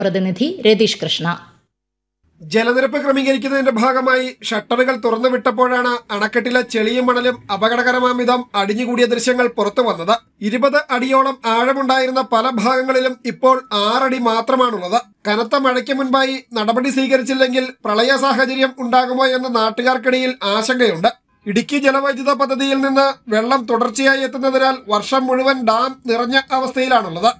പ്രതിനിധി രതീഷ് കൃഷ്ണ ജലനിരപ്പ് ക്രമീകരിക്കുന്നതിന്റെ ഭാഗമായി ഷട്ടറുകൾ തുറന്നുവിട്ടപ്പോഴാണ് അണക്കെട്ടിലെ ചെളിയും മണലും അപകടകരമാം വിധം അടിഞ്ഞുകൂടിയ ദൃശ്യങ്ങൾ പുറത്തു വന്നത് ഇരുപത് അടിയോളം ആഴമുണ്ടായിരുന്ന പല ഭാഗങ്ങളിലും ഇപ്പോൾ ആറടി മാത്രമാണുള്ളത് കനത്ത മഴയ്ക്ക് മുൻപായി നടപടി സ്വീകരിച്ചില്ലെങ്കിൽ പ്രളയ സാഹചര്യം ഉണ്ടാകുമോ എന്ന് നാട്ടുകാർക്കിടയിൽ ആശങ്കയുണ്ട് ഇടുക്കി ജലവൈദ്യുത പദ്ധതിയിൽ നിന്ന് വെള്ളം തുടർച്ചയായി എത്തുന്നതിനാൽ വർഷം മുഴുവൻ ഡാം നിറഞ്ഞ അവസ്ഥയിലാണുള്ളത്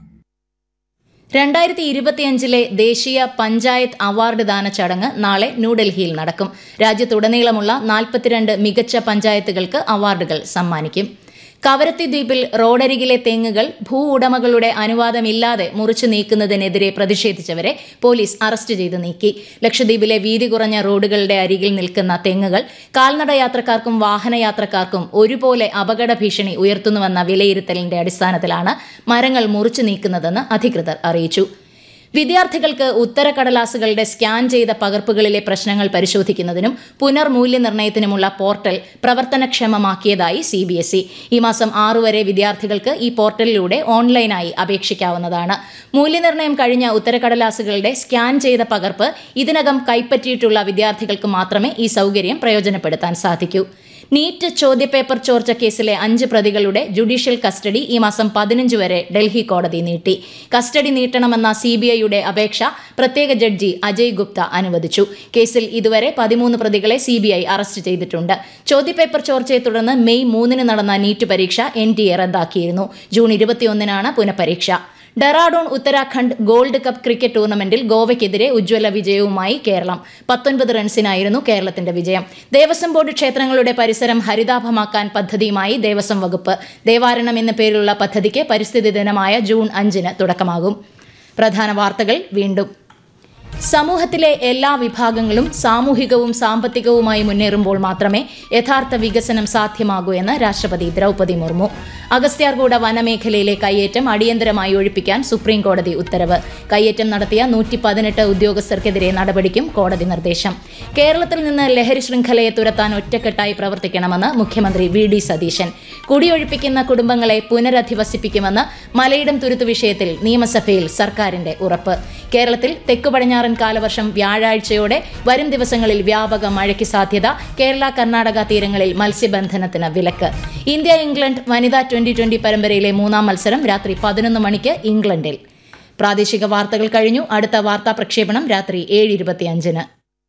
രണ്ടായിരത്തി ഇരുപത്തിയഞ്ചിലെ ദേശീയ പഞ്ചായത്ത് അവാർഡ് ദാന ചടങ്ങ് നാളെ ന്യൂഡൽഹിയിൽ നടക്കും രാജ്യത്തുടനീളമുള്ള നാൽപ്പത്തിരണ്ട് മികച്ച പഞ്ചായത്തുകൾക്ക് അവാർഡുകൾ സമ്മാനിക്കും കവരത്തി ദ്വീപിൽ റോഡരികിലെ തെങ്ങുകൾ ഭൂ ഉടമകളുടെ അനുവാദമില്ലാതെ മുറിച്ചു നീക്കുന്നതിനെതിരെ പ്രതിഷേധിച്ചവരെ പോലീസ് അറസ്റ്റ് ചെയ്ത് നീക്കി ലക്ഷദ്വീപിലെ വീതി കുറഞ്ഞ റോഡുകളുടെ അരികിൽ നിൽക്കുന്ന തെങ്ങുകൾ കാൽനട യാത്രക്കാർക്കും വാഹനയാത്രക്കാർക്കും ഒരുപോലെ അപകട ഭീഷണി ഉയർത്തുന്നുവെന്ന വിലയിരുത്തലിന്റെ അടിസ്ഥാനത്തിലാണ് മരങ്ങൾ മുറിച്ചു നീക്കുന്നതെന്ന് അധികൃതർ അറിയിച്ചു വിദ്യാർത്ഥികൾക്ക് ഉത്തരക്കടലാസുകളുടെ സ്കാൻ ചെയ്ത പകർപ്പുകളിലെ പ്രശ്നങ്ങൾ പരിശോധിക്കുന്നതിനും പുനർമൂല്യനിർണ്ണയത്തിനുമുള്ള പോർട്ടൽ പ്രവർത്തനക്ഷമമാക്കിയതായി സി ബി എസ് ഇ ഈ മാസം ആറു വരെ വിദ്യാർത്ഥികൾക്ക് ഈ പോർട്ടലിലൂടെ ഓൺലൈനായി അപേക്ഷിക്കാവുന്നതാണ് മൂല്യനിർണ്ണയം കഴിഞ്ഞ ഉത്തരക്കടലാസുകളുടെ സ്കാൻ ചെയ്ത പകർപ്പ് ഇതിനകം കൈപ്പറ്റിയിട്ടുള്ള വിദ്യാർത്ഥികൾക്ക് മാത്രമേ ഈ സൗകര്യം പ്രയോജനപ്പെടുത്താൻ സാധിക്കൂ നീറ്റ് ചോദ്യപേപ്പർ ചോർച്ച കേസിലെ അഞ്ച് പ്രതികളുടെ ജുഡീഷ്യൽ കസ്റ്റഡി ഈ മാസം പതിനഞ്ച് വരെ ഡൽഹി കോടതി നീട്ടി കസ്റ്റഡി നീട്ടണമെന്ന സി ബി ഐയുടെ അപേക്ഷ പ്രത്യേക ജഡ്ജി അജയ് ഗുപ്ത അനുവദിച്ചു കേസിൽ ഇതുവരെ പതിമൂന്ന് പ്രതികളെ സി ബി ഐ അറസ്റ്റ് ചെയ്തിട്ടുണ്ട് ചോദ്യപേപ്പർ ചോർച്ചയെ തുടർന്ന് മെയ് മൂന്നിന് നടന്ന നീറ്റ് പരീക്ഷ എൻ ടി എ റദ്ദാക്കിയിരുന്നു ജൂൺ ഇരുപത്തിയൊന്നിനാണ് പുനഃപരീക്ഷ Dehradun Uttarakhand gold cup cricket ടൂർണമെന്റിൽ ഗോവയ്ക്കെതിരെ ഉജ്ജ്വല വിജയവുമായി കേരളം പത്തൊൻപത് റൺസിനായിരുന്നു കേരളത്തിന്റെ വിജയം ദേവസ്വം ബോർഡ് ക്ഷേത്രങ്ങളുടെ പരിസരം ഹരിതാഭമാക്കാൻ പദ്ധതിയുമായി ദേവസ്വം വകുപ്പ് ദേവാരണം എന്ന പേരിലുള്ള പദ്ധതിക്ക് പരിസ്ഥിതി ദിനമായ ജൂൺ അഞ്ചിന് തുടക്കമാകും പ്രധാന വാർത്തകൾ വീണ്ടും സമൂഹത്തിലെ എല്ലാ വിഭാഗങ്ങളും സാമൂഹികവും സാമ്പത്തികവുമായി മുന്നേറുമ്പോൾ മാത്രമേ യഥാർത്ഥ വികസനം സാധ്യമാകൂ എന്ന് രാഷ്ട്രപതി ദ്രൗപദി മുർമു അഗസ്ത്യാർകൂട വനമേഖലയിലെ കയ്യേറ്റം അടിയന്തരമായി ഒഴിപ്പിക്കാൻ സുപ്രീം കോടതി ഉത്തരവ് കയ്യേറ്റം നടത്തിയ നൂറ്റി പതിനെട്ട് ഉദ്യോഗസ്ഥർക്കെതിരെ നടപടിക്കും കോടതി നിർദ്ദേശം കേരളത്തിൽ നിന്ന് ലഹരി ശൃംഖലയെ തുരത്താൻ ഒറ്റക്കെട്ടായി പ്രവർത്തിക്കണമെന്ന് മുഖ്യമന്ത്രി വി ഡി സതീശൻ കുടിയൊഴിപ്പിക്കുന്ന കുടുംബങ്ങളെ പുനരധിവസിപ്പിക്കുമെന്ന് മലയിടം തുരുത്തു വിഷയത്തിൽ നിയമസഭയിൽ സർക്കാരിന്റെ ഉറപ്പ് കേരളത്തിൽ തെക്കു പടിഞ്ഞാറൻ കാലവർഷം വ്യാഴാഴ്ചയോടെ വരും ദിവസങ്ങളിൽ വ്യാപക മഴയ്ക്ക് സാധ്യത കേരള കർണാടക തീരങ്ങളിൽ മത്സ്യബന്ധനത്തിന് വിലക്ക് ഇന്ത്യ ഇംഗ്ലണ്ട് വനിതാ ട്വന്റി ട്വന്റി പരമ്പരയിലെ മൂന്നാം മത്സരം രാത്രി പതിനൊന്ന് മണിക്ക് ഇംഗ്ലണ്ടിൽ പ്രാദേശിക വാർത്തകൾ കഴിഞ്ഞു അടുത്ത വാർത്താ പ്രക്ഷേപണം രാത്രി ഏഴ് ഇരുപത്തിയഞ്ചിന്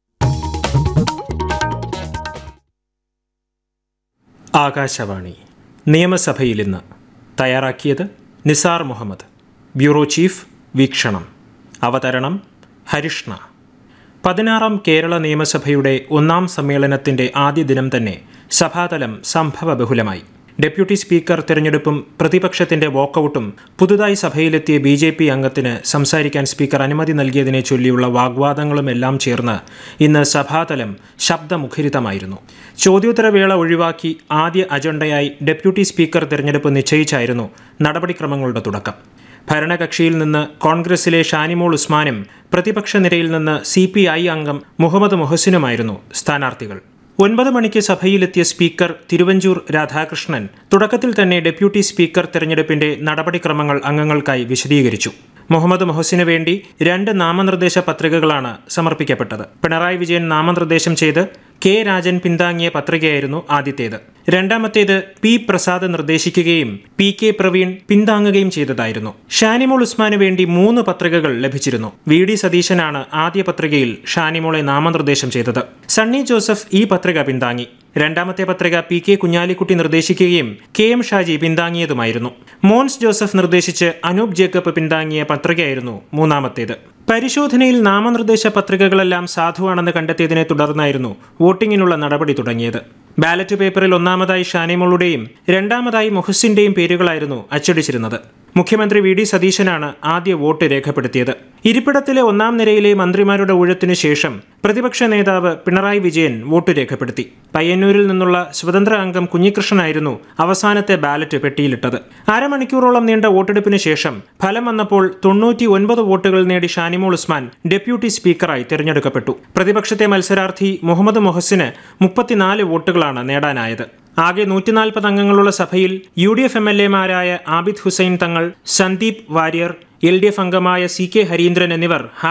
ആകാശവാണി നിയമസഭയിൽ ഇന്ന് തയ്യാറാക്കിയത് നിസാർ മുഹമ്മദ് ബ്യൂറോ ചീഫ് വീക്ഷണം അവതരണം ഹരിഷ്ണ പതിനാറാം കേരള നിയമസഭയുടെ ഒന്നാം സമ്മേളനത്തിന്റെ ആദ്യ ദിനം തന്നെ സഭാതലം സംഭവബഹുലമായി ഡെപ്യൂട്ടി സ്പീക്കർ തിരഞ്ഞെടുപ്പും പ്രതിപക്ഷത്തിന്റെ വാക്കൌട്ടും പുതുതായി സഭയിലെത്തിയ ബി ജെ പി അംഗത്തിന് സംസാരിക്കാൻ സ്പീക്കർ അനുമതി നൽകിയതിനെ ചൊല്ലിയുള്ള വാഗ്വാദങ്ങളുമെല്ലാം ചേർന്ന് ഇന്ന് സഭാതലം ശബ്ദമുഖരിതമായിരുന്നു ചോദ്യോത്തരവേള ഒഴിവാക്കി ആദ്യ അജണ്ടയായി ഡെപ്യൂട്ടി സ്പീക്കർ തിരഞ്ഞെടുപ്പ് നിശ്ചയിച്ചായിരുന്നു നടപടിക്രമങ്ങളുടെ തുടക്കം ഭരണകക്ഷിയിൽ നിന്ന് കോൺഗ്രസിലെ ഷാനിമോൾ ഉസ്മാനും പ്രതിപക്ഷ നിരയിൽ നിന്ന് സി പി ഐ അംഗം മുഹമ്മദ് മുഹസിനുമായിരുന്നു സ്ഥാനാർത്ഥികൾ ഒൻപത് മണിക്ക് സഭയിലെത്തിയ സ്പീക്കർ തിരുവഞ്ചൂർ രാധാകൃഷ്ണൻ തുടക്കത്തിൽ തന്നെ ഡെപ്യൂട്ടി സ്പീക്കർ തെരഞ്ഞെടുപ്പിന്റെ നടപടിക്രമങ്ങൾ അംഗങ്ങൾക്കായി വിശദീകരിച്ചു മുഹമ്മദ് മൊഹസിന് വേണ്ടി രണ്ട് നാമനിർദ്ദേശ പത്രികകളാണ് സമർപ്പിക്കപ്പെട്ടത് പിണറായി വിജയൻ നാമനിർദ്ദേശം ചെയ്ത് കെ രാജൻ പിന്താങ്ങിയ പത്രികയായിരുന്നു ആദ്യത്തേത് രണ്ടാമത്തേത് പി പ്രസാദ് നിർദ്ദേശിക്കുകയും പി കെ പ്രവീൺ പിന്താങ്ങുകയും ചെയ്തതായിരുന്നു ഷാനിമോൾ ഉസ്മാന് വേണ്ടി മൂന്ന് പത്രികകൾ ലഭിച്ചിരുന്നു വി ഡി സതീശനാണ് ആദ്യ പത്രികയിൽ ഷാനിമോളെ നാമനിർദ്ദേശം ചെയ്തത് സണ്ണി ജോസഫ് ഈ പത്രിക പിന്താങ്ങി രണ്ടാമത്തെ പത്രിക പി കെ കുഞ്ഞാലിക്കുട്ടി നിർദ്ദേശിക്കുകയും കെ എം ഷാജി പിന്താങ്ങിയതുമായിരുന്നു മോൻസ് ജോസഫ് നിർദ്ദേശിച്ച് അനൂപ് ജേക്കബ് പിന്താങ്ങിയ പത്രികയായിരുന്നു മൂന്നാമത്തേത് പരിശോധനയിൽ നാമനിർദ്ദേശ പത്രികകളെല്ലാം സാധുവാണെന്ന് കണ്ടെത്തിയതിനെ തുടർന്നായിരുന്നു വോട്ടിങ്ങിനുള്ള നടപടി തുടങ്ങിയത് ബാലറ്റ് പേപ്പറിൽ ഒന്നാമതായി ഷാനിമോളുടെയും രണ്ടാമതായി മുഹസിന്റെയും പേരുകളായിരുന്നു അച്ചടിച്ചിരുന്നത് മുഖ്യമന്ത്രി വി ഡി സതീശനാണ് ആദ്യ വോട്ട് രേഖപ്പെടുത്തിയത് ഇരിപ്പിടത്തിലെ ഒന്നാം നിരയിലെ മന്ത്രിമാരുടെ ഊഴത്തിനു ശേഷം പ്രതിപക്ഷ നേതാവ് പിണറായി വിജയൻ വോട്ട് രേഖപ്പെടുത്തി പയ്യന്നൂരിൽ നിന്നുള്ള സ്വതന്ത്ര അംഗം കുഞ്ഞികൃഷ്ണനായിരുന്നു അവസാനത്തെ ബാലറ്റ് പെട്ടിയിലിട്ടത് അരമണിക്കൂറോളം നീണ്ട വോട്ടെടുപ്പിന് ശേഷം ഫലം വന്നപ്പോൾ തൊണ്ണൂറ്റി ഒൻപത് വോട്ടുകൾ നേടി ഷാനിമോൾ ഉസ്മാൻ ഡെപ്യൂട്ടി സ്പീക്കറായി തിരഞ്ഞെടുക്കപ്പെട്ടു പ്രതിപക്ഷത്തെ മത്സരാർത്ഥി മുഹമ്മദ് മൊഹസിന് മുപ്പത്തിനാല് വോട്ടുകളാണ് നേടാനായത് ആകെ നൂറ്റിനാൽപ്പത് അംഗങ്ങളുള്ള സഭയിൽ U D F M L എമാരായ Abid Hussain Thangal Sandeep Warrier L D F അംഗമായ സി കെ ഹരീന്ദ്രൻ എന്നിവർ